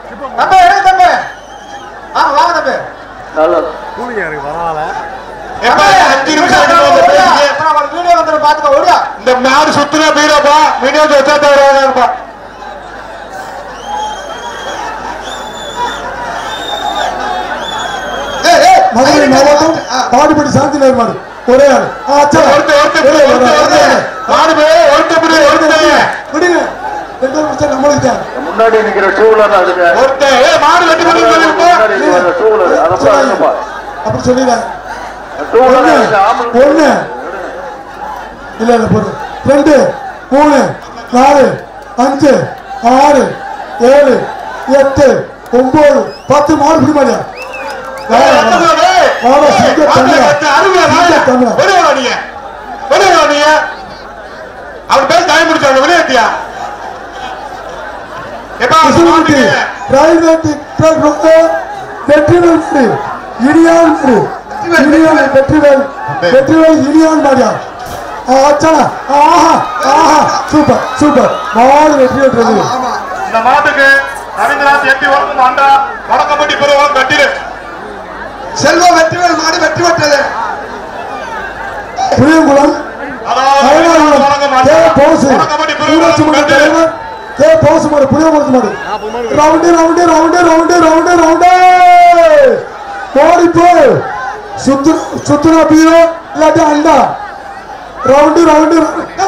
கூலிங்க எனக்கு பரவாயில்ல எப்பா அஞ்சு நிமிஷம் ஆகுது, பேசுங்க. இந்த மாடு சுத்துனா பீலப்பா மீடியம் வச்சாத்தாயிரம் வரைக்கும் இருப்பா ஏய், ஏய், மதுரை ஐயோ, மாவட்டம் ஆ, வாடிப்பட்டி சாந்தி நகர் மாடு ஒரே ஆள் ஆ, அச்சா. ஒருத்த ஒருத்த ஒரே ஆள், ஒருத்த ஒரே ஆள். மாடு போய் ஒருத்த பிடி ஒருத்த விடுங்க ரெண்டு நிமிஷம் நம்மளுக்கு தான் முன்னாடி நிக்கிற டூ வீலர் அதுக்கு ஒருத்த ஏய் மாடு வெட்டி பண்ணி சொல்லிருப்பா முன்னாடி வர டூ வீலர் அதை பாருங்கப்பா அப்படி சொல்லிடுறேன் டூ ஒண்ணு வீலர் ஆம்பளை ஒண்ணு இல்ல இல்ல போடு ரெண்டு மூணு நாலு அஞ்சு ஆறு ஏழு எட்டு ஒன்பது பத்து மாடு பிடி மாடியா வாடா, சிங்க தமிழா. சிங்க தமிழா. அவர் பேர் தாய் முடிச்சாங்க வெளியேத்தியா எப்பா விசுவலுக்கு பிரைவேட் ரொம்ப வெற்றிவேல் மாடு இடியான் மாடு இடியான் வெற்றிவேல் வெற்றிவேல் இடியான் மாடியா அச்சா ஆஹா ஆஹா சூப்பர் சூப்பர் மாடு வெற்றி பெற்றது ஆமா இந்த மாட்டுக்கு ரவீந்திரநாத் எட்டி வளர்க்கும் ஆண்டா வடக்கப்பட்டி பெருவளம் கட்டிடு செல்வம் வெற்றிவேல் மாடு வெற்றி பெற்றது புளியங்குளம் அயனாகுளம் கே போசு ஊராட்சி மன்ற தலைவர் கே போசு மாடு புளியங்குளத்து மாடு round round round round round round ஓடி போ சுத்து சுத்துனா பீரோ இல்லாட்டி அண்டா ரவுண்டு ரவுண்டு ரவுண்டு.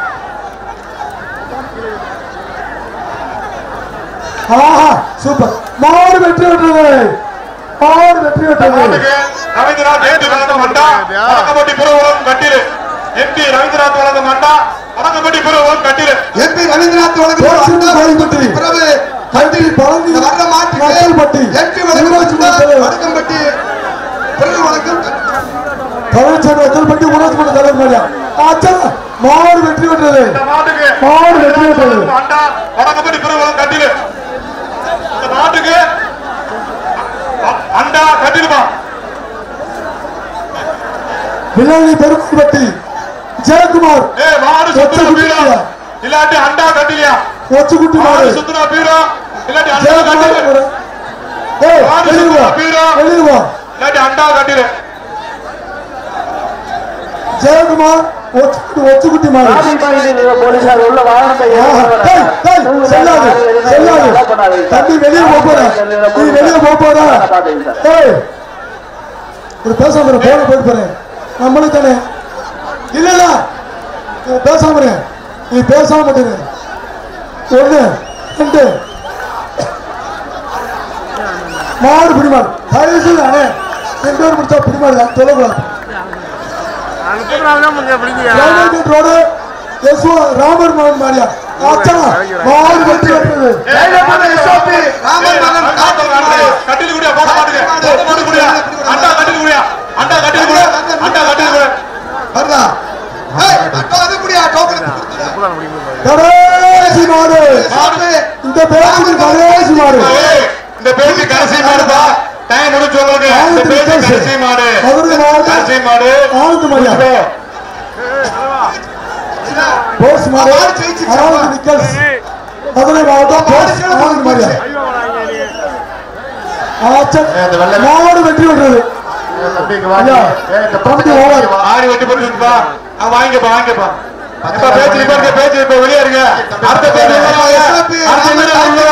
ஆஹா சூப்பர் மாடு வெற்றி பெற்றது மாடு வெற்றி பெற்றது மாட்டுக்கு ரவீந்திரநாத் எட்டி வளர்க்கும் ஆண்டா வடக்கப்பட்டி பெருவளம் கட்டிடு எம்பி ரவீந்திரநாத் வளர்க்கும் ஆண்டா வடக்கப்பட்டி பெருவளம் கட்டிடு எம்பி ரவீந்திரநாத் போச்சுன்னு கோயில்பட்டி. பிறகு கட்டி பழனி இந்த வர்ற மாட்டுக்கு மக்கள்பட்டி எம்பி ஊராட்சி மன்ற வழக்கம் தலைவர் வடக்கம்பட்டி பிறகு வழக்கம் பழனிசாமி மக்கள்பட்டி ஊராட்சி மன்ற தலைவர் மாதிரியா ஆச்சா மாடு வெற்றி பெற்றது இந்த மாட்டுக்கு மாடு வெற்றி பெற்றது ஆண்டா வடக்கப்பட்டி பெருவளம் கட்டிடு இந்த மாட்டுக்கு அ- அண்டா கட்டிடுமா வில்லாளி பெருமாள்பட்டி ஜெயக்குமார் ஏய் மாடு சுத்துற ஒத்த பீரோ குட்டியா? இல்லாட்டி அண்டா கட்டிலியா ஒச்சுக்குட்டி மாடு மாடு சுத்துற பீரோ இல்லாட்டி அண்டா கட்டிடு ஜெயக்குமார் ஏய் மாடு வெளியே வா சுத்துற பீரோ வெளியே வா இல்லாட்டி அண்டா கட்டிடு ஜெயக்குமார் ஒச்சுக்குட்டி ஒச்சுக்குட்டி மாடு போலீசார் உள்ள வாகனத்தை ஆஹா, டேய், டேய், செல்லாது செல்லாது தம்பி வெளியே போக போற நீ வெளியே போக போற டேய் ஒரு பேசாம இரு, போன போயிட்டு போறேன் நம்மளுக்கு தானே இல்ல இல்ல நீ பேசாம இரு. நீ பேசாம இரு. ஒண்ணு ரெண்டு மாடு பிடிமாடு தயவுசு தானே ரெண்டு பேர் முடிச்சா பிடிமாடு தான் சொல்லக்கூடாது அனுப்புறாங்க கொஞ்சம் பிடிங்க ராமர் ரோடு யசுவா ராமர் மகன் மாடியா ஆச்சா மாடு வெற்றி பெற்றது ராமர் மகன் கார்த்திக் மாடு. கட்டில் குடியா போட மாட்டுங்க போட மாட்டு குடியா அண்டா கட்டில் குடியா அண்டா கட்டில் குடியா அண்டா கட்டில் குடியா வருதா ஏய், அக்கா, அது குடியா, டோக்கன் எடுத்து கொடுத்துரு. கடைசி மாடு மாடு. இந்த பேச்சுக்கு கடைசி மாடு ஏய், இந்த பேச்சு கடைசி மாடுப்பா டைம் முடிச்சு சொல்லுங்க இந்த பேச்சு கடைசி மாடு மதுரை மாவட்டம் கடைசி மாடு ஆனந்த மரியா போஸ் மாடு ஆனந்த நிக்கல்ஸ் மதுரை மாவட்டம் போஸ் ஆனந்த மரியா ஆச்சா மாடு வெற்றி பெற்றது ஐயா, தம்பி ஓவர் ஆடி வெட்டி போட்டுருப்பா வாங்கிக்கப்பா வாங்கிக்கப்பா இப்ப பேச்சு இப்ப இருக்க பேச்சு இப்ப வெளியே இருங்க அடுத்த பேச்சு உள்ள வாங்க. அடுத்த பேச்சு உள்ள